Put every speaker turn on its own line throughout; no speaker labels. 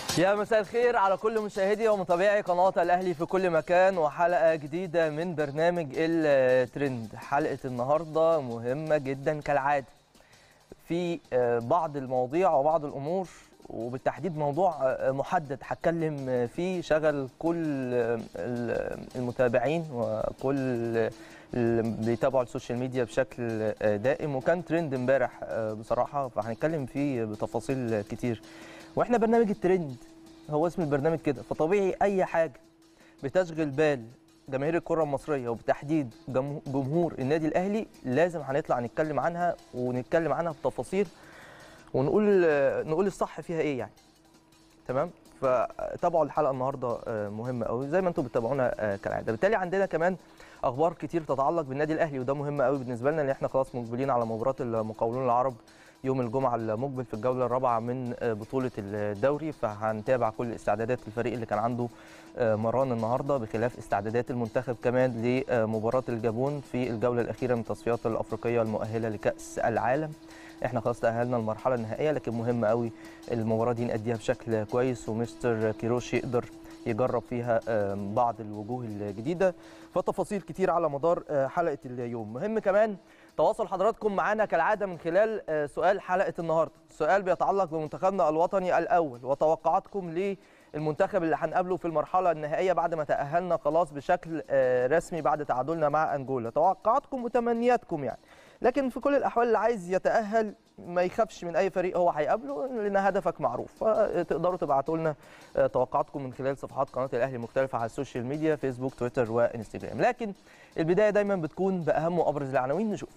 يا مساء الخير على كل مشاهدي ومتابعي قناة الأهلي في كل مكان وحلقة جديدة من برنامج الترند حلقة النهاردة مهمة جدا كالعادة في بعض المواضيع وبعض الأمور وبالتحديد موضوع محدد هتكلم فيه شغل كل المتابعين وكل اللي بيتابعوا السوشيال ميديا بشكل دائم وكان ترند امبارح بصراحة فهنتكلم فيه بتفاصيل كتير واحنا برنامج الترند هو اسم البرنامج كده فطبيعي اي حاجه بتشغل بال جماهير الكره المصريه وبالتحديد جمهور النادي الاهلي لازم هنطلع نتكلم عنها ونتكلم عنها بتفاصيل ونقول نقول الصح فيها ايه يعني تمام فتابعوا الحلقه النهارده مهمه قوي زي ما انتم بتتابعونا كالعاده بالتالي عندنا كمان اخبار كتير تتعلق بالنادي الاهلي وده مهم قوي بالنسبه لنا ان احنا خلاص مقبلين على مباراه المقاولون العرب يوم الجمعه المقبل في الجوله الرابعه من بطوله الدوري فهنتابع كل استعدادات الفريق اللي كان عنده مران النهارده بخلاف استعدادات المنتخب كمان لمباراه الجابون في الجوله الاخيره من التصفيات الافريقيه المؤهله لكاس العالم احنا خلاص تاهلنا المرحله النهائيه لكن مهم قوي المباراه دي ناديها بشكل كويس ومستر كيروش يقدر يجرب فيها بعض الوجوه الجديده فتفاصيل كتير على مدار حلقه اليوم مهم كمان تواصل حضراتكم معنا كالعاده من خلال سؤال حلقه النهارده السؤال بيتعلق بمنتخبنا الوطني الاول وتوقعاتكم للمنتخب اللي هنقابله في المرحله النهائيه بعد ما تاهلنا خلاص بشكل رسمي بعد تعادلنا مع انجولا توقعاتكم وتمنياتكم يعني لكن في كل الاحوال اللي عايز يتاهل ما يخافش من اي فريق هو هيقابله لان هدفك معروف فتقدروا تبعتوا لنا توقعاتكم من خلال صفحات قناه الاهلي المختلفه على السوشيال ميديا فيسبوك تويتر وانستجرام لكن البدايه دايما بتكون باهم وابرز العناوين نشوف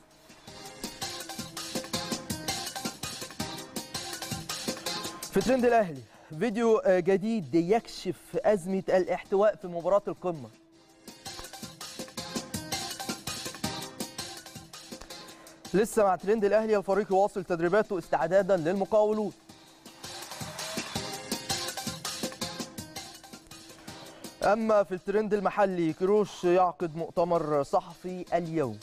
في ترند الاهلي فيديو جديد يكشف ازمه الاحتواء في مباراه القمه لسه مع ترند الاهلي الفريق يواصل تدريباته استعدادا للمقاولون اما في الترند المحلي كروش يعقد مؤتمر صحفي اليوم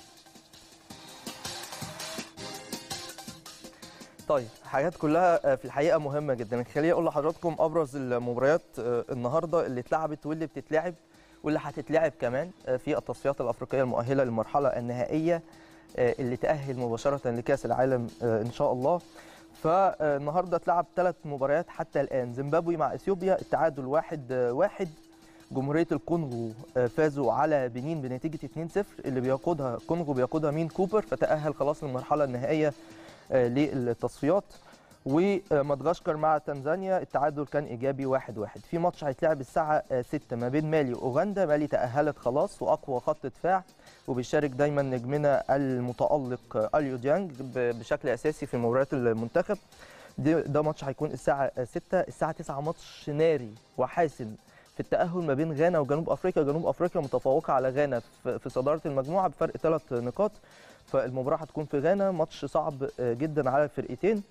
طيب حاجات كلها في الحقيقه مهمه جدا خليني اقول لحضراتكم ابرز المباريات النهارده اللي اتلعبت واللي بتتلعب واللي هتتلعب كمان في التصفيات الافريقيه المؤهله للمرحله النهائيه اللي تأهل مباشرة لكأس العالم إن شاء الله فالنهارده اتلعب ثلاث مباريات حتى الآن زيمبابوي مع إثيوبيا التعادل واحد واحد جمهورية الكونغو فازوا على بنين بنتيجة 2-0 اللي بيقودها الكونغو بيقودها مين كوبر فتأهل خلاص للمرحلة النهائية للتصفيات ومدغشقر مع تنزانيا التعادل كان ايجابي 1-1 واحد واحد. في ماتش هيتلعب الساعه 6 ما بين مالي واوغندا مالي تاهلت خلاص واقوى خط دفاع وبيشارك دايما نجمنا المتالق اليو ديانج بشكل اساسي في مباريات المنتخب ده ماتش هيكون الساعه 6 الساعه 9 ماتش ناري وحاسم في التاهل ما بين غانا وجنوب افريقيا جنوب افريقيا متفوقه على غانا في صداره المجموعه بفرق ثلاث نقاط فالمباراه هتكون في غانا ماتش صعب جدا على الفرقتين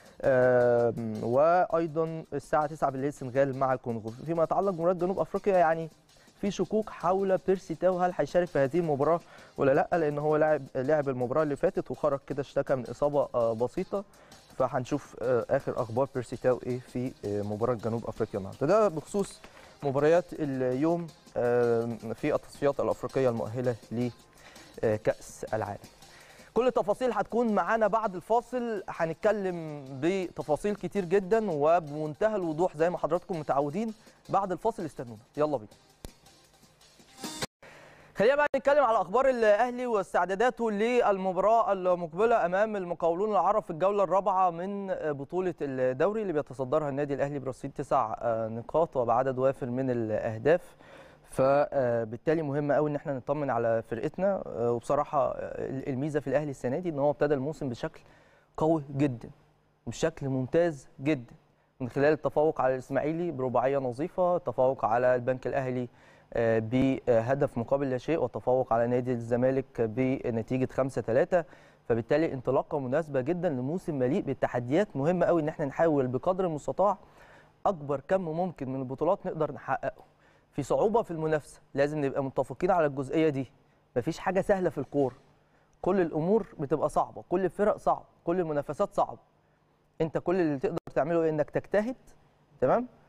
وايضا الساعه 9 بالليل السنغال مع الكونغو فيما يتعلق بمباراه جنوب افريقيا يعني في شكوك حول بيرسي تاو هل هيشارك في هذه المباراه ولا لا لان هو لعب لعب المباراه اللي فاتت وخرج كده اشتكى من اصابه بسيطه فهنشوف اخر اخبار بيرسي تاو ايه في مباراه جنوب افريقيا النهارده ده بخصوص مباريات اليوم في التصفيات الافريقيه المؤهله لكاس العالم كل التفاصيل هتكون معانا بعد الفاصل هنتكلم بتفاصيل كتير جدا وبمنتهى الوضوح زي ما حضراتكم متعودين بعد الفاصل استنونا يلا بينا خلينا بقى نتكلم على اخبار الاهلي واستعداداته للمباراه المقبله امام المقاولون العرب في الجوله الرابعه من بطوله الدوري اللي بيتصدرها النادي الاهلي برصيد تسع نقاط وبعدد وافر من الاهداف فبالتالي مهم قوي ان احنا نطمن على فرقتنا وبصراحه الميزه في الاهلي السنه دي ان هو ابتدى الموسم بشكل قوي جدا وبشكل ممتاز جدا من خلال التفوق على الاسماعيلي برباعيه نظيفه التفوق على البنك الاهلي بهدف مقابل لا شيء والتفوق على نادي الزمالك بنتيجه 5 3 فبالتالي انطلاقه مناسبه جدا لموسم مليء بالتحديات مهم قوي ان احنا نحاول بقدر المستطاع اكبر كم ممكن من البطولات نقدر نحققه في صعوبه في المنافسه لازم نبقى متفقين على الجزئيه دي مفيش حاجه سهله في الكوره كل الامور بتبقى صعبه كل الفرق صعب كل المنافسات صعبه انت كل اللي تقدر تعمله انك تجتهد تمام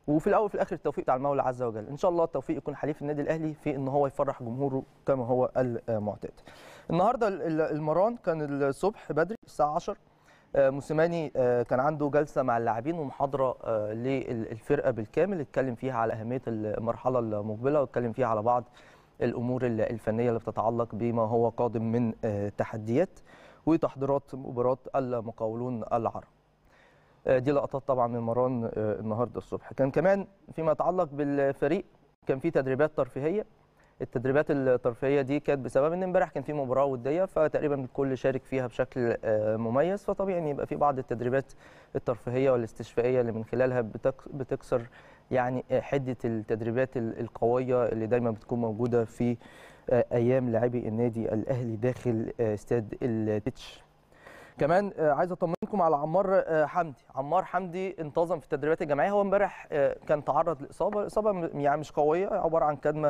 وفي الاول وفي الاخر التوفيق بتاع المولى عز وجل ان شاء الله التوفيق يكون حليف النادي الاهلي في ان هو يفرح جمهوره كما هو المعتاد النهارده المران كان الصبح بدري الساعه 10 موسيماني كان عنده جلسه مع اللاعبين ومحاضره للفرقه بالكامل اتكلم فيها على اهميه المرحله المقبله واتكلم فيها على بعض الامور الفنيه اللي بتتعلق بما هو قادم من تحديات وتحضيرات مباراه المقاولون العرب دي لقطات طبعا من مران النهارده الصبح كان كمان فيما يتعلق بالفريق كان في تدريبات ترفيهيه التدريبات الترفيهيه دي كانت بسبب ان امبارح كان في مباراه وديه فتقريبا الكل شارك فيها بشكل مميز فطبيعي ان يبقى في بعض التدريبات الترفيهيه والاستشفائيه اللي من خلالها بتكسر يعني حده التدريبات القويه اللي دايما بتكون موجوده في ايام لاعبي النادي الاهلي داخل استاد التتش كمان عايز اطمنكم على عمار حمدي عمار حمدي انتظم في التدريبات الجماعيه هو امبارح كان تعرض لاصابه الاصابه يعني مش قويه عباره عن كدمه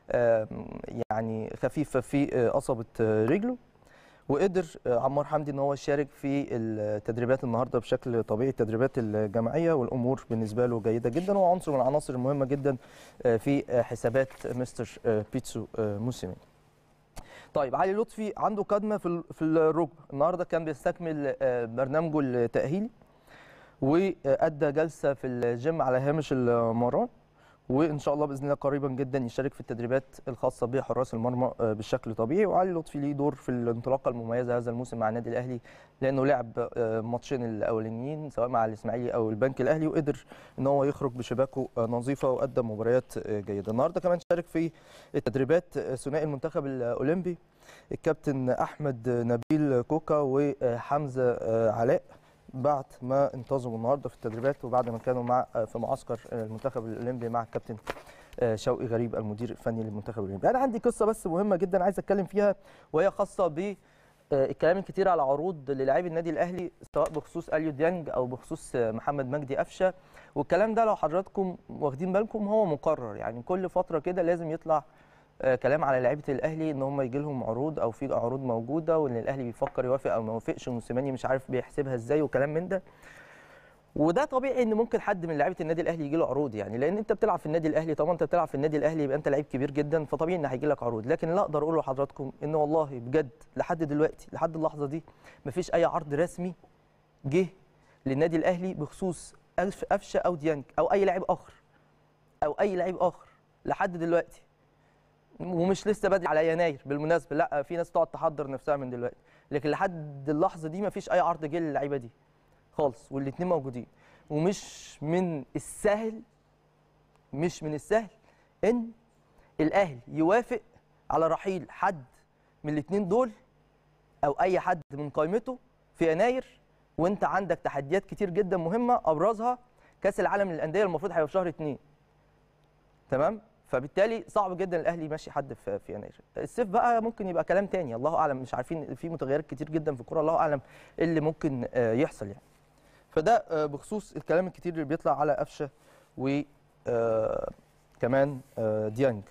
يعني خفيفه في قصبه رجله وقدر عمار حمدي ان هو يشارك في التدريبات النهارده بشكل طبيعي التدريبات الجماعيه والامور بالنسبه له جيده جدا وهو عنصر من العناصر المهمه جدا في حسابات مستر بيتسو موسيماني طيب علي لطفي عنده كدمه في في الركبه النهارده كان بيستكمل برنامجه التاهيلي وادى جلسه في الجيم على هامش المران وان شاء الله باذن الله قريبا جدا يشارك في التدريبات الخاصه بحراس المرمى بشكل طبيعي وعلي لطفي ليه دور في الانطلاقه المميزه هذا الموسم مع النادي الاهلي لانه لعب ماتشين الاولانيين سواء مع الاسماعيلي او البنك الاهلي وقدر ان هو يخرج بشباكه نظيفه وقدم مباريات جيده النهارده كمان شارك في التدريبات ثنائي المنتخب الاولمبي الكابتن احمد نبيل كوكا وحمزه علاء بعد ما انتظموا النهارده في التدريبات وبعد ما كانوا مع في معسكر المنتخب الاولمبي مع الكابتن شوقي غريب المدير الفني للمنتخب الاولمبي. انا عندي قصه بس مهمه جدا عايز اتكلم فيها وهي خاصه ب الكلام الكتير على عروض للاعبي النادي الاهلي سواء بخصوص اليو ديانج او بخصوص محمد مجدي قفشه والكلام ده لو حضراتكم واخدين بالكم هو مقرر يعني كل فتره كده لازم يطلع كلام على لعيبه الاهلي ان هم يجي لهم عروض او في عروض موجوده وان الاهلي بيفكر يوافق او ما يوافقش وموسيماني مش عارف بيحسبها ازاي وكلام من ده وده طبيعي ان ممكن حد من لعيبه النادي الاهلي يجي له عروض يعني لان انت بتلعب في النادي الاهلي طبعا انت بتلعب في النادي الاهلي يبقى انت لعيب كبير جدا فطبيعي ان هيجي لك عروض لكن لا اقدر اقول لحضراتكم ان والله بجد لحد دلوقتي لحد اللحظه دي مفيش اي عرض رسمي جه للنادي الاهلي بخصوص قفشه او ديانج او اي لاعب اخر او اي لاعب اخر لحد دلوقتي ومش لسه بدري على يناير بالمناسبه لا في ناس تقعد تحضر نفسها من دلوقتي لكن لحد اللحظه دي مفيش اي عرض جه للعيبه دي خالص والاثنين موجودين ومش من السهل مش من السهل ان الاهلي يوافق على رحيل حد من الاثنين دول او اي حد من قائمته في يناير وانت عندك تحديات كتير جدا مهمه ابرزها كاس العالم للانديه المفروض هيبقى في شهر اثنين تمام فبالتالي صعب جدا الاهلي يمشي حد في, في يناير الصيف بقى ممكن يبقى كلام تاني الله اعلم مش عارفين في متغيرات كتير جدا في الكوره الله اعلم ايه اللي ممكن يحصل يعني فده بخصوص الكلام الكتير اللي بيطلع على قفشه و كمان ديانج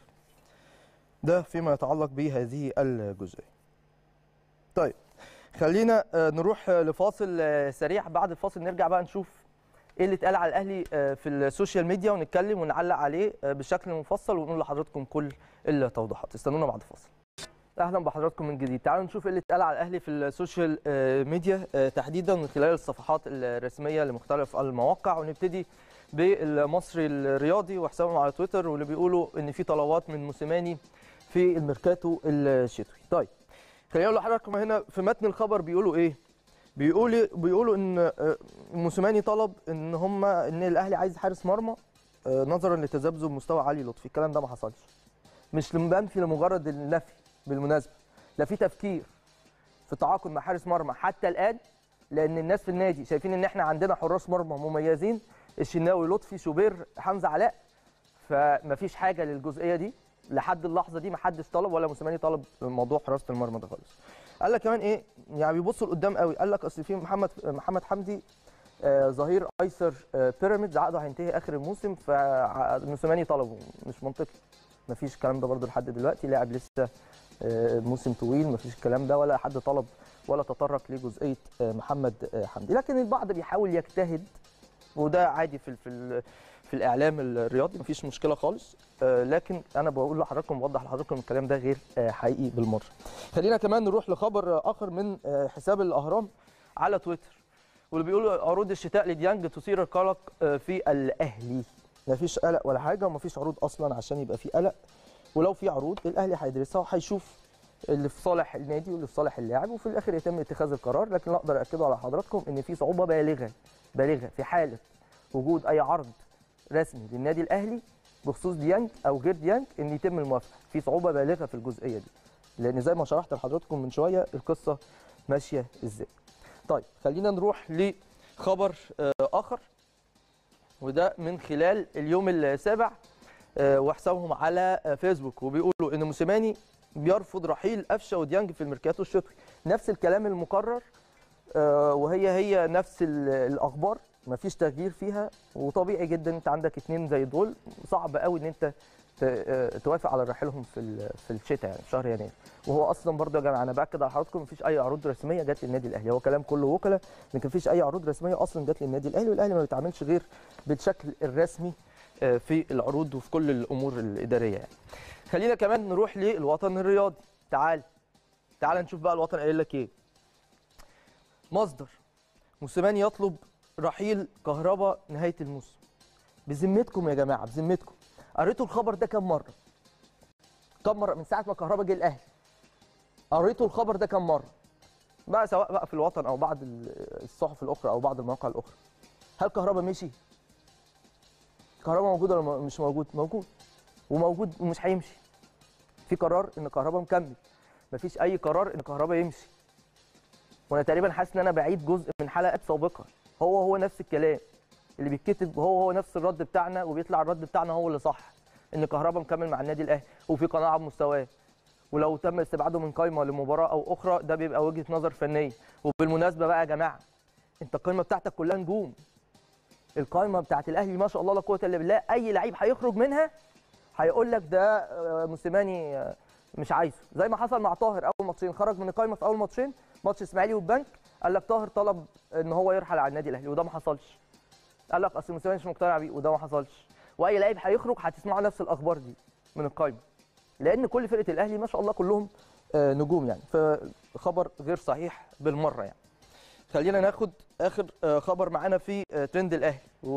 ده فيما يتعلق بهذه الجزئيه طيب خلينا نروح لفاصل سريع بعد الفاصل نرجع بقى نشوف ايه اللي اتقال على الاهلي في السوشيال ميديا ونتكلم ونعلق عليه بشكل مفصل ونقول لحضراتكم كل التوضيحات استنونا بعد الفاصل اهلا بحضراتكم من جديد تعالوا نشوف ايه اللي اتقال على الاهلي في السوشيال ميديا تحديدا من خلال الصفحات الرسميه لمختلف المواقع ونبتدي بالمصري الرياضي وحسابهم على تويتر واللي بيقولوا ان في طلبات من موسيماني في الميركاتو الشتوي طيب خلينا اقول لحضراتكم هنا في متن الخبر بيقولوا ايه بيقولوا بيقولوا ان موسيماني طلب ان هم ان الاهلي عايز حارس مرمى نظرا لتذبذب مستوى علي لطفي الكلام ده ما حصلش مش بنفي لمجرد النفي بالمناسبه لا في تفكير في تعاقد مع حارس مرمى حتى الان لان الناس في النادي شايفين ان احنا عندنا حراس مرمى مميزين الشناوي لطفي شوبير حمزه علاء فمفيش حاجه للجزئيه دي لحد اللحظه دي ما حدش طلب ولا موسيماني طلب موضوع حراسه المرمى ده خالص قال لك كمان ايه يعني بيبصوا لقدام قوي قال لك اصل في محمد محمد حمدي آه ظهير ايسر آه بيراميدز عقده هينتهي اخر الموسم فموسيماني طلبه مش منطقي مفيش الكلام ده برده لحد دلوقتي لاعب لسه آه موسم طويل مفيش الكلام ده ولا حد طلب ولا تطرق لجزئيه آه محمد آه حمدي لكن البعض بيحاول يجتهد وده عادي في ال- في ال- في الاعلام الرياضي مفيش مشكله خالص آه، لكن انا بقول لحضراتكم بوضح لحضراتكم الكلام ده غير آه، حقيقي بالمره خلينا كمان نروح لخبر آه، اخر من آه، حساب الاهرام على تويتر واللي بيقول عروض الشتاء لديانج تثير القلق آه، في الاهلي مفيش قلق ولا حاجه ومفيش عروض اصلا عشان يبقى في قلق ولو في عروض الاهلي هيدرسها وهيشوف اللي في صالح النادي واللي في صالح اللاعب وفي الاخر يتم اتخاذ القرار لكن اللي اقدر اكده على حضراتكم ان في صعوبه بالغه بالغه في حاله وجود اي عرض رسمي للنادي الاهلي بخصوص ديانج او غير ديانج ان يتم الموافقه في صعوبه بالغه في الجزئيه دي لان زي ما شرحت لحضراتكم من شويه القصه ماشيه ازاي طيب خلينا نروح لخبر آه، اخر وده من خلال اليوم السابع آه، وحسابهم على آه، فيسبوك وبيقولوا ان موسيماني بيرفض رحيل قفشه وديانج في الميركاتو الشتوي نفس الكلام المقرر آه، وهي هي نفس ال- الاخبار مفيش تغيير فيها وطبيعي جدا انت عندك اتنين زي دول صعب قوي ان انت ت- آه، توافق على رحيلهم في ال- في الشتاء يعني في شهر يناير وهو اصلا برضه يا جماعه انا باكد على حضراتكم مفيش اي عروض رسميه جت للنادي الاهلي هو كلام كله وكلاء لكن مفيش اي عروض رسميه اصلا جت للنادي الاهلي والاهلي ما بيتعاملش غير بالشكل الرسمي آه، في العروض وفي كل الامور الاداريه يعني خلينا كمان نروح للوطن الرياضي تعال تعال نشوف بقى الوطن قايل لك ايه مصدر موسيماني يطلب رحيل كهربا نهايه الموسم بذمتكم يا جماعه بذمتكم قريتوا الخبر ده كام مره كام مره من ساعه ما كهربا جه الاهلي قريتوا الخبر ده كام مره بقى سواء بقى في الوطن او بعض ال- الصحف الاخرى او بعض المواقع الاخرى هل كهربا مشي كهربا موجود ولا م- مش موجود موجود وموجود ومش هيمشي في قرار ان كهربا مكمل مفيش اي قرار ان كهربا يمشي وانا تقريبا حاسس ان انا بعيد جزء من حلقات سابقه هو هو نفس الكلام اللي بيتكتب هو هو نفس الرد بتاعنا وبيطلع الرد بتاعنا هو اللي صح ان كهربا مكمل مع النادي الاهلي وفي قناعه بمستواه ولو تم استبعاده من قائمه لمباراه او اخرى ده بيبقى وجهه نظر فنيه وبالمناسبه بقى يا جماعه انت القائمه بتاعتك كلها نجوم القائمه بتاعت الاهلي ما شاء الله لا قوه الا بالله اي لعيب هيخرج منها هيقول لك ده آه، موسيماني آه، مش عايزه زي ما حصل مع طاهر اول ماتشين خرج من القائمه في اول ماتشين ماتش اسماعيلي والبنك قال لك طاهر طلب ان هو يرحل على النادي الاهلي وده ما حصلش قال لك اصل موسيماني مش مقتنع بيه وده ما حصلش واي لعيب هيخرج هتسمعوا نفس الاخبار دي من القائمه لان كل فرقه الاهلي ما شاء الله كلهم آه، نجوم يعني فخبر غير صحيح بالمره يعني خلينا ناخد اخر آه، خبر معانا في آه، ترند الاهلي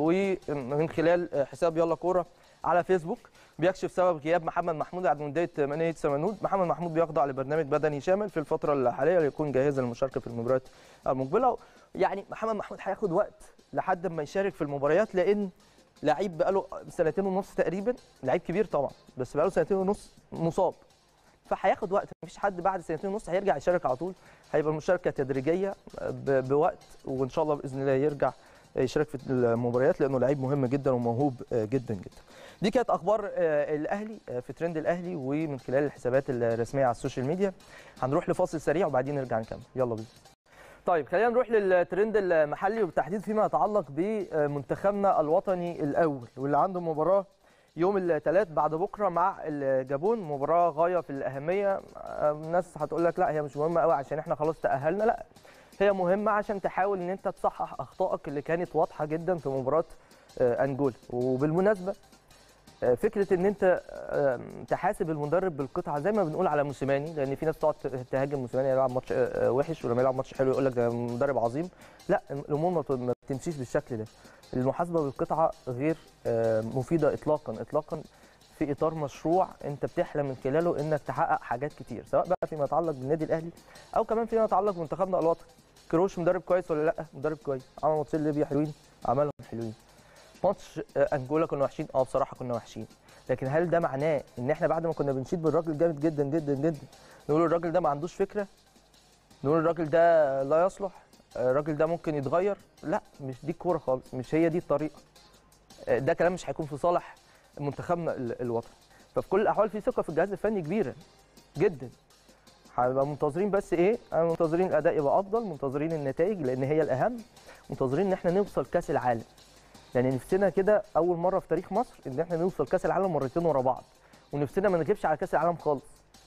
ومن خلال آه، حساب يلا كوره على فيسبوك بيكشف سبب غياب محمد محمود عن منديه منيه سمنود محمد محمود بيخضع لبرنامج بدني شامل في الفتره الحاليه ليكون جاهزا للمشاركه في المباريات المقبله يعني محمد محمود هياخد وقت لحد ما يشارك في المباريات لان لعيب بقاله سنتين ونص تقريبا لعيب كبير طبعا بس بقاله سنتين ونص مصاب فهياخد وقت مفيش حد بعد سنتين ونص هيرجع يشارك على طول هيبقى المشاركه تدريجيه ب- بوقت وان شاء الله باذن الله يرجع يشارك في المباريات لانه لعيب مهم جدا وموهوب جدا جدا دي كانت اخبار آه، الاهلي آه، في ترند الاهلي ومن خلال الحسابات الرسميه على السوشيال ميديا هنروح لفاصل سريع وبعدين نرجع نكمل يلا بينا طيب خلينا نروح للترند المحلي وبالتحديد فيما يتعلق بمنتخبنا الوطني الاول واللي عنده مباراه يوم الثلاث بعد بكره مع الجابون مباراه غايه في الاهميه آه، الناس هتقول لك لا هي مش مهمه قوي عشان احنا خلاص تاهلنا لا هي مهمه عشان تحاول ان انت تصحح اخطائك اللي كانت واضحه جدا في مباراه آه، انجولا وبالمناسبه آه، فكره ان انت آه، تحاسب المدرب بالقطعه زي ما بنقول على موسيماني لان في ناس تقعد تهاجم موسيماني يلعب ماتش آه، آه، وحش ولما يلعب ماتش حلو يقول لك ده مدرب عظيم لا الامور ما ت- ما بتمشيش بالشكل ده المحاسبه بالقطعه غير آه، مفيده اطلاقا اطلاقا في اطار مشروع انت بتحلم من خلاله انك تحقق حاجات كتير سواء بقى فيما يتعلق بالنادي الاهلي او كمان فيما يتعلق بمنتخبنا الوطني كروش مدرب كويس ولا لا مدرب كويس عمل ماتشين ليبيا حلوين عملهم حلوين ماتش آه، انجولا كنا وحشين اه بصراحه كنا وحشين لكن هل ده معناه ان احنا بعد ما كنا بنشيد بالراجل جامد جدا جدا جدا نقول الراجل ده ما عندوش فكره نقول الراجل ده لا يصلح آه، الراجل ده ممكن يتغير لا مش دي الكوره خالص مش هي دي الطريقه آه، ده كلام مش هيكون في صالح منتخبنا ال- الوطني ففي كل الاحوال في ثقه في الجهاز الفني كبيره جدا هنبقى منتظرين بس ايه آه، منتظرين الاداء يبقى افضل منتظرين النتائج لان هي الاهم منتظرين ان احنا نوصل كاس العالم يعني نفسنا كده اول مره في تاريخ مصر ان احنا نوصل كاس العالم مرتين ورا بعض ونفسنا ما نغيبش على كاس العالم خالص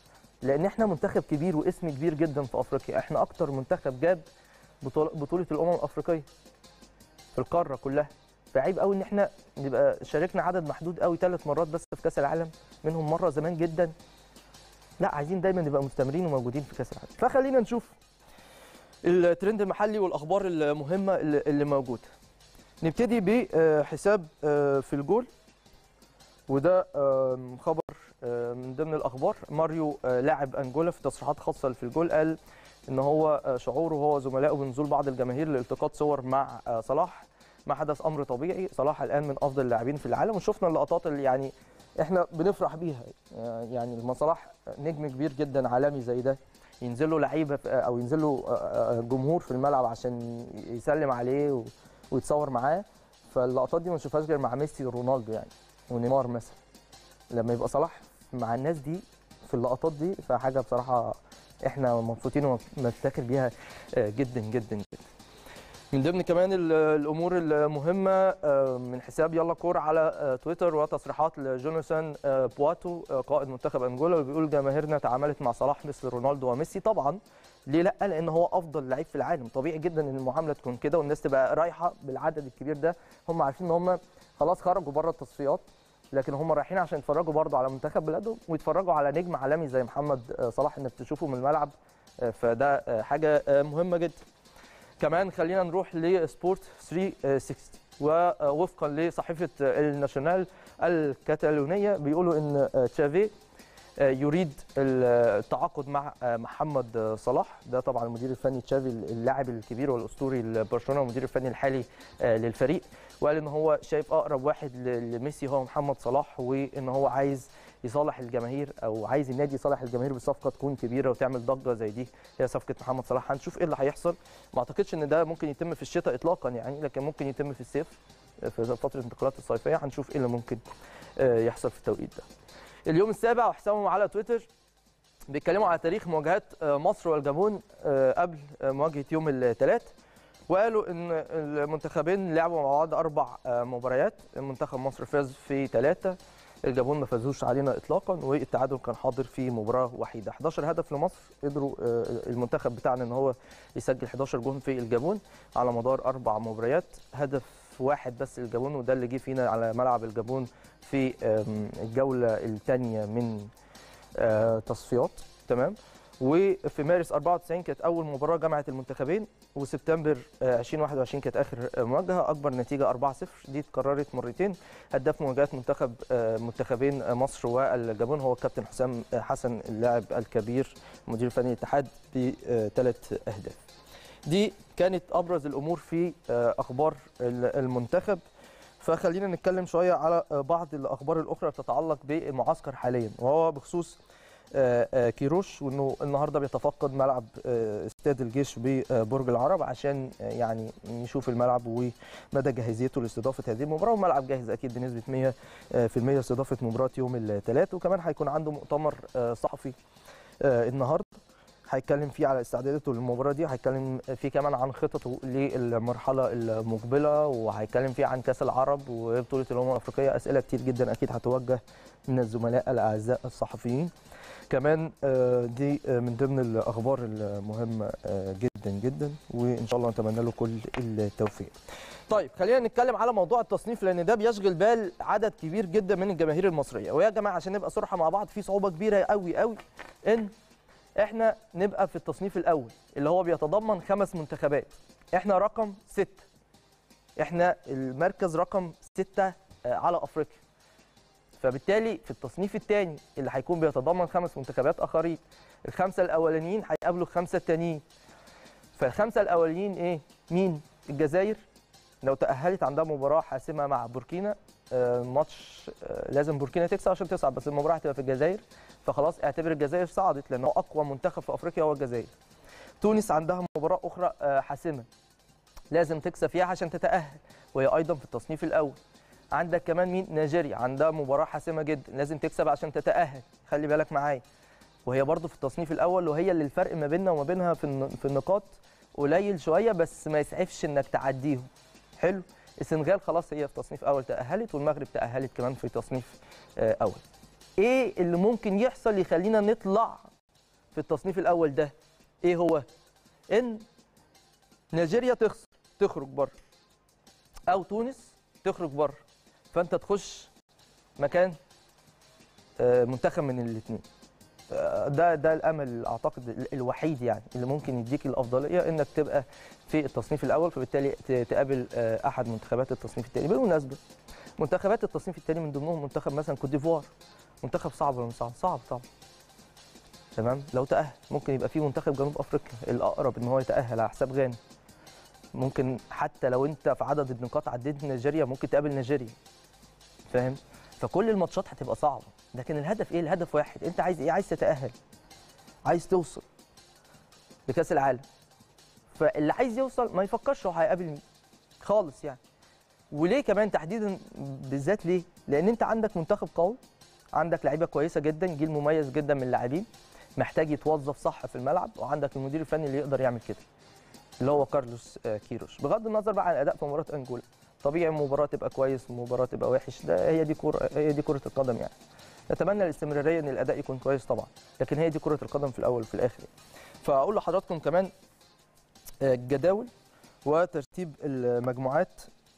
لان احنا منتخب كبير واسم كبير جدا في افريقيا احنا اكتر منتخب جاب بطول- بطوله الامم الافريقيه في القاره كلها فعيب قوي ان احنا نبقى شاركنا عدد محدود قوي ثلاث مرات بس في كاس العالم منهم مره زمان جدا لا عايزين دايما نبقى مستمرين وموجودين في كاس العالم فخلينا نشوف الترند المحلي والاخبار المهمه اللي اللي موجوده نبتدي بحساب آه، في الجول وده آم، خبر آه، من ضمن الاخبار ماريو آه، لاعب انجولا في تصريحات خاصه في الجول قال ان هو آه، شعوره هو وزملائه بنزول بعض الجماهير لالتقاط صور مع آه، صلاح ما حدث امر طبيعي صلاح الان من افضل اللاعبين في العالم وشفنا اللقطات اللي يعني احنا بنفرح بيها آه، يعني لما صلاح نجم كبير جدا عالمي زي ده ينزل له لعيبه في- او ينزل له آه، آه، جمهور في الملعب عشان يسلم عليه و- ويتصور معاه فاللقطات دي ما نشوفهاش غير مع ميسي ورونالدو يعني ونيمار مثلا لما يبقى صلاح مع الناس دي في اللقطات دي فحاجه بصراحه احنا مبسوطين ونفتخر بيها آه، جدا جدا جدا من ضمن كمان ال- الامور المهمه آه، من حساب يلا كوره على آه، تويتر وتصريحات لجوناثان آه، بواتو آه، قائد منتخب انجولا وبيقول جماهيرنا تعاملت مع صلاح مثل رونالدو وميسي طبعا ليه لا لان هو افضل لعيب في العالم طبيعي جدا ان المعامله تكون كده والناس تبقى رايحه بالعدد الكبير ده هم عارفين ان هم خلاص خرجوا بره التصفيات لكن هم رايحين عشان يتفرجوا برضه على منتخب بلادهم ويتفرجوا على نجم عالمي زي محمد آه، صلاح انك تشوفه من الملعب آه، فده آه، حاجه آه، مهمه جدا كمان خلينا نروح لسبورت 360 ووفقا لصحيفه الناشونال الكتالونيه بيقولوا ان تشافي يريد التعاقد مع محمد صلاح ده طبعا المدير الفني تشافي اللاعب الكبير والاسطوري لبرشلونه والمدير الفني الحالي للفريق وقال ان هو شايف اقرب واحد لميسي هو محمد صلاح وان هو عايز يصالح الجماهير او عايز النادي يصالح الجماهير بصفقه تكون كبيره وتعمل ضجه زي دي هي صفقه محمد صلاح هنشوف ايه اللي هيحصل ما اعتقدش ان ده ممكن يتم في الشتاء اطلاقا يعني لكن ممكن يتم في الصيف في فتره الانتقالات الصيفيه هنشوف ايه اللي ممكن آه، يحصل في التوقيت ده اليوم السابع وحسابهم على تويتر بيتكلموا على تاريخ مواجهات آه، مصر والجابون آه، قبل آه، مواجهه يوم الثلاث وقالوا ان المنتخبين لعبوا مع بعض اربع آه، مباريات منتخب مصر فاز في ثلاثه الجابون ما فازوش علينا اطلاقا والتعادل كان حاضر في مباراه وحيده 11 هدف لمصر قدروا آه، المنتخب بتاعنا ان هو يسجل 11 جون في الجابون على مدار اربع مباريات هدف واحد بس للجابون وده اللي جه فينا على ملعب الجابون في آم، الجوله الثانيه من آه، تصفيات تمام وفي مارس 94 كانت اول مباراه جمعت المنتخبين وسبتمبر آه، 2021 كانت اخر آه، مواجهه اكبر نتيجه 4-0 دي اتكررت مرتين هداف مواجهات منتخب آه، منتخبين آه، مصر والجابون هو الكابتن حسام آه، حسن اللاعب الكبير مدير الفني للاتحاد بثلاث اهداف دي كانت ابرز الامور في آه، اخبار ال- المنتخب فخلينا نتكلم شويه على آه، بعض الاخبار الاخرى تتعلق بالمعسكر حاليا وهو بخصوص آه، آه، كيروش وانه النهارده بيتفقد ملعب آه، استاد الجيش ببرج العرب عشان آه، يعني يشوف الملعب ومدى جاهزيته لاستضافه هذه المباراه والملعب جاهز اكيد بنسبه 100% آه، في المية لاستضافه مباراه يوم الثلاث وكمان هيكون عنده مؤتمر آه، صحفي آه، النهارده هيتكلم فيه على استعداداته للمباراه دي هيتكلم فيه كمان عن خططه للمرحله المقبله وهيتكلم فيه عن كاس العرب وبطوله الامم الافريقيه اسئله كتير جدا اكيد هتوجه من الزملاء الاعزاء الصحفيين كمان آه، دي آه، من ضمن الاخبار المهمه آه، جدا جدا وان شاء الله نتمنى له كل التوفيق طيب خلينا نتكلم على موضوع التصنيف لان ده بيشغل بال عدد كبير جدا من الجماهير المصريه ويا جماعه عشان نبقى صراحه مع بعض في صعوبه كبيره قوي قوي ان احنا نبقى في التصنيف الاول اللي هو بيتضمن خمس منتخبات احنا رقم ستة احنا المركز رقم ستة آه، على افريقيا فبالتالي في التصنيف الثاني اللي هيكون بيتضمن خمس منتخبات اخرين الخمسه الاولانيين هيقابلوا الخمسه التانيين فالخمسه الاولانيين ايه مين الجزائر لو تاهلت عندها مباراه حاسمه مع بوركينا آه، ماتش آه، لازم بوركينا تكسب عشان تصعد بس المباراه هتبقى في الجزائر فخلاص اعتبر الجزائر صعدت لان هو اقوى منتخب في افريقيا هو الجزائر تونس عندها مباراه اخرى آه، حاسمه لازم تكسب فيها عشان تتاهل وهي ايضا في التصنيف الاول عندك كمان مين نيجيريا عندها مباراه حاسمه جدا لازم تكسب عشان تتاهل خلي بالك معايا وهي برضو في التصنيف الاول وهي اللي الفرق ما بيننا وما بينها في الن- في النقاط قليل شويه بس ما يسعفش انك تعديهم حلو السنغال خلاص هي في تصنيف اول تاهلت والمغرب تاهلت كمان في تصنيف آه، اول ايه اللي ممكن يحصل يخلينا نطلع في التصنيف الاول ده ايه هو ان نيجيريا تخسر تخرج بره او تونس تخرج بره فانت تخش مكان آه، منتخب من الاثنين ده ده الامل اعتقد ال- الوحيد يعني اللي ممكن يديك الافضليه انك تبقى في التصنيف الاول فبالتالي ت- تقابل آه، احد منتخبات التصنيف الثاني بالمناسبه منتخبات التصنيف الثاني من ضمنهم منتخب مثلا كوت ديفوار منتخب صعب ولا مش صعب؟ صعب طبعا تمام لو تاهل ممكن يبقى في منتخب جنوب افريقيا الاقرب ان هو يتاهل على حساب غانا ممكن حتى لو انت في عدد النقاط عديت نيجيريا ممكن تقابل نيجيريا فاهم فكل الماتشات هتبقى صعبه لكن الهدف ايه الهدف واحد انت عايز ايه عايز تتاهل عايز توصل لكاس العالم فاللي عايز يوصل ما يفكرش هو هيقابل مين خالص يعني وليه كمان تحديدا بالذات ليه لان انت عندك منتخب قوي عندك لعيبه كويسه جدا جيل مميز جدا من اللاعبين محتاج يتوظف صح في الملعب وعندك المدير الفني اللي يقدر يعمل كده اللي هو كارلوس آه، كيروش بغض النظر بقى عن الاداء في مباراه انجولا طبيعي مباراه تبقى كويس مباراه تبقى وحش ده هي دي كره هي دي كره القدم يعني نتمنى الاستمراريه ان الاداء يكون كويس طبعا لكن هي دي كره القدم في الاول وفي الاخر يعني. فاقول لحضراتكم كمان آه، الجداول وترتيب المجموعات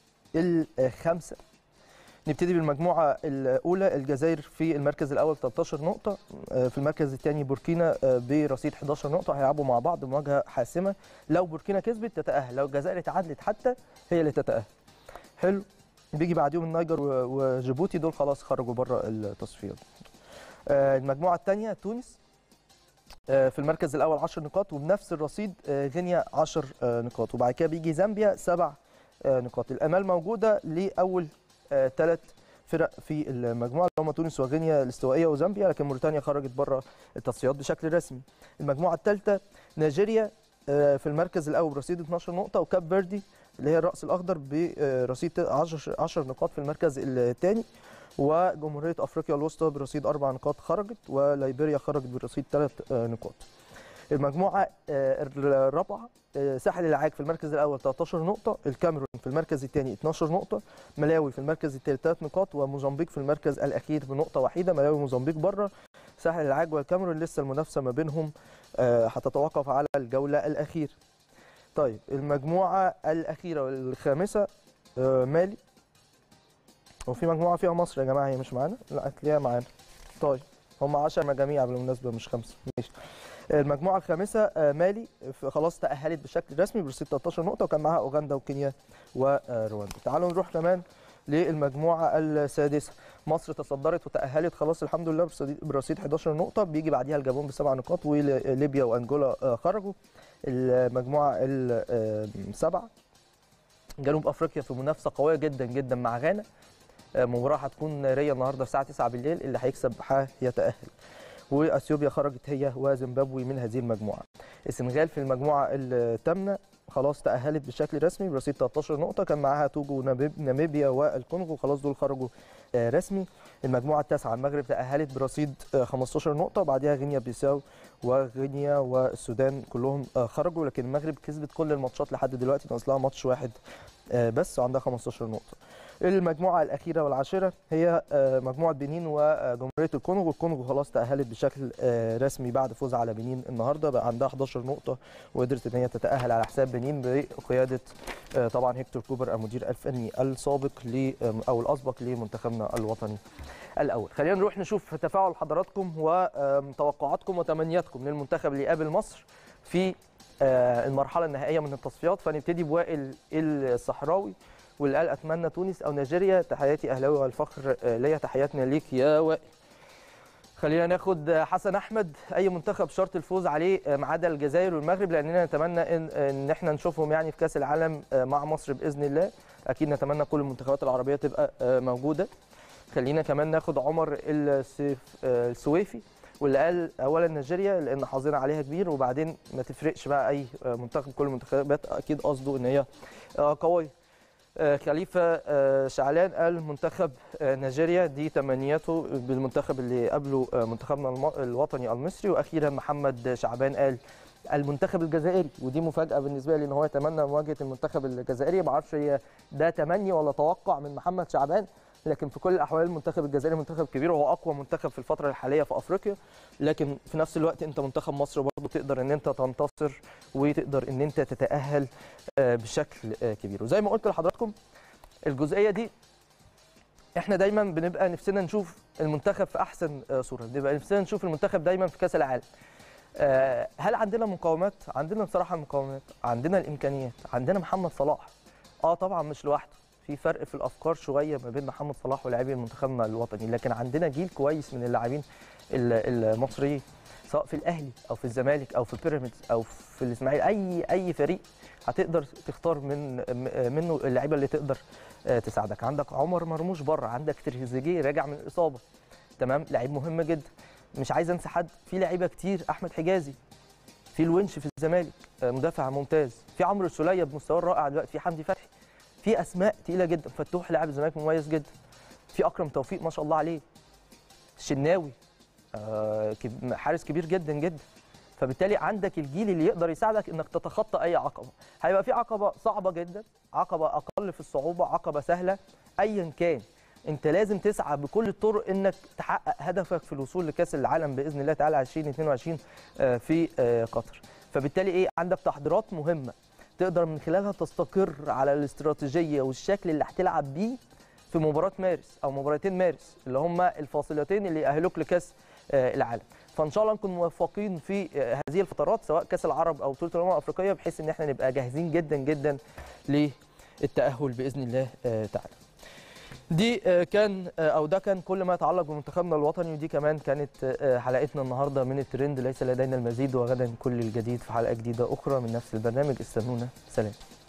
الخمسه نبتدي بالمجموعه الاولى الجزائر في المركز الاول 13 نقطه آه، في المركز الثاني بوركينا آه، برصيد 11 نقطه هيلعبوا مع بعض مواجهه حاسمه لو بوركينا كسبت تتاهل لو الجزائر اتعادلت حتى هي اللي تتاهل حلو بيجي بعديهم النيجر و- وجيبوتي دول خلاص خرجوا بره التصفيات آه، المجموعه الثانيه تونس آه، في المركز الاول 10 نقاط وبنفس الرصيد آه، غينيا 10 آه، نقاط وبعد كده بيجي زامبيا 7 نقاط الامال موجوده لاول ثلاث فرق في المجموعه اللي هم تونس وغينيا الاستوائيه وزامبيا لكن موريتانيا خرجت بره التصفيات بشكل رسمي المجموعه الثالثه نيجيريا آه، في المركز الاول برصيد 12 نقطه وكاب فيردي اللي هي الراس الاخضر برصيد 10 10 نقاط في المركز الثاني وجمهوريه افريقيا الوسطى برصيد اربع نقاط خرجت وليبيريا خرجت برصيد ثلاث نقاط. المجموعه آه، الرابعه آه، ساحل العاج في المركز الاول 13 نقطه، الكاميرون في المركز الثاني 12 نقطه، ملاوي في المركز الثالث 3 نقاط وموزمبيق في المركز الاخير بنقطه واحده، ملاوي وموزمبيق بره. ساحل العاج والكاميرون لسه المنافسه ما بينهم آه، هتتوقف على الجوله الاخيره. طيب المجموعه الاخيره والخامسه آه، مالي وفي مجموعه فيها مصر يا جماعه هي مش معانا لا هتلاقيها معانا طيب هم 10 مجاميع بالمناسبه مش خمسه ماشي المجموعه الخامسه آه، مالي ف- خلاص تاهلت بشكل رسمي ب 16 نقطه وكان معاها اوغندا وكينيا ورواندا تعالوا نروح كمان للمجموعه السادسه مصر تصدرت وتاهلت خلاص الحمد لله برصيد- برصيد 11 نقطه بيجي بعديها الجابون بسبع نقاط وليبيا وانجولا آه، خرجوا المجموعه السبعه جنوب افريقيا في منافسه قويه جدا جدا مع غانا آه، مباراه هتكون ناريه النهارده الساعه 9 بالليل اللي هيكسب هيتاهل واثيوبيا خرجت هي وزيمبابوي من هذه المجموعه السنغال في المجموعه الثامنه خلاص تاهلت بشكل رسمي برصيد 13 نقطه كان معاها توجو وناميب- ناميبيا والكونغو خلاص دول خرجوا آه، رسمي المجموعه التاسعه المغرب تاهلت برصيد آه، 15 نقطه بعدها غينيا بيساو وغينيا والسودان كلهم آه، خرجوا لكن المغرب كسبت كل الماتشات لحد دلوقتي ناقص لها ماتش واحد آه، بس وعندها 15 نقطه المجموعه الاخيره والعاشره هي آه، مجموعه بنين وجمهوريه الكونغو الكونغو خلاص تاهلت بشكل آه، رسمي بعد فوزها على بنين النهارده بقى عندها 11 نقطه وقدرت ان هي تتاهل على حساب بنين بقياده آه، طبعا هيكتور كوبر المدير الفني السابق ل او الاسبق لمنتخبنا الوطني الاول خلينا نروح نشوف تفاعل حضراتكم وتوقعاتكم وتمنياتكم للمنتخب اللي يقابل مصر في آه، المرحله النهائيه من التصفيات فنبتدي بوائل الصحراوي واللي قال اتمنى تونس او نيجيريا تحياتي اهلاوي والفخر آه، ليا تحياتنا ليك يا وائل خلينا ناخد حسن احمد اي منتخب شرط الفوز عليه آه، ما عدا الجزائر والمغرب لاننا نتمنى ان ان احنا نشوفهم يعني في كاس العالم آه، مع مصر باذن الله اكيد نتمنى كل المنتخبات العربيه تبقى آه، موجوده خلينا كمان ناخد عمر السيف آه، السويفي واللي قال اولا نيجيريا لان حظنا عليها كبير وبعدين ما تفرقش بقى اي آه، منتخب كل المنتخبات اكيد قصده ان هي آه، قويه آه، خليفه آه، شعلان قال منتخب آه، نيجيريا دي تمنياته بالمنتخب اللي قبله آه، منتخبنا الم- الوطني المصري واخيرا محمد شعبان قال المنتخب الجزائري ودي مفاجاه بالنسبه لي ان هو يتمنى مواجهه المنتخب الجزائري ما اعرفش هي ده تمني ولا توقع من محمد شعبان لكن في كل الاحوال المنتخب الجزائري منتخب كبير وهو اقوى منتخب في الفتره الحاليه في افريقيا لكن في نفس الوقت انت منتخب مصر برضه تقدر ان انت تنتصر وتقدر ان انت تتاهل آه، بشكل آه، كبير وزي ما قلت لحضراتكم الجزئيه دي احنا دايما بنبقى نفسنا نشوف المنتخب في احسن آه، صوره بنبقى نفسنا نشوف المنتخب دايما في كاس العالم آه، هل عندنا مقاومات عندنا بصراحه مقاومات عندنا الامكانيات عندنا محمد صلاح اه طبعا مش لوحده في فرق في الافكار شويه ما بين محمد صلاح ولاعبي منتخبنا الوطني لكن عندنا جيل كويس من اللاعبين ال- المصريين سواء في الاهلي او في الزمالك او في بيراميدز او في الاسماعيلي اي اي فريق هتقدر تختار من م- منه اللعيبه اللي تقدر آه، تساعدك عندك عمر مرموش بره عندك تريزيجيه راجع من الاصابه تمام لعيب مهم جدا مش عايز انسى حد في لعيبه كتير احمد حجازي في الونش في الزمالك آه، مدافع ممتاز في عمرو السوليه بمستواه الرائع دلوقتي في حمدي فتحي في اسماء تقيله جدا فتوح لاعب الزمالك مميز جدا في اكرم توفيق ما شاء الله عليه الشناوي آه، كب- حارس كبير جدا جدا فبالتالي عندك الجيل اللي يقدر يساعدك انك تتخطى اي عقبه هيبقى في عقبه صعبه جدا عقبه اقل في الصعوبه عقبه سهله ايا كان انت لازم تسعى بكل الطرق انك تحقق هدفك في الوصول لكاس العالم باذن الله تعالى 2022 آه، في آه، قطر فبالتالي ايه عندك تحضيرات مهمه تقدر من خلالها تستقر على الاستراتيجيه والشكل اللي هتلعب بيه في مباراه مارس او مباراتين مارس اللي هما الفاصلتين اللي يأهلوك لكاس آه، العالم فان شاء الله نكون موفقين في آه، هذه الفترات سواء كاس العرب او بطوله الامم الافريقيه بحيث ان احنا نبقى جاهزين جدا جدا للتاهل باذن الله آه، تعالى دي آه، كان آه، او ده كان كل ما يتعلق بمنتخبنا الوطني ودي كمان كانت آه، حلقتنا النهارده من الترند ليس لدينا المزيد وغدا كل الجديد في حلقه جديده اخرى من نفس البرنامج استنونا سلام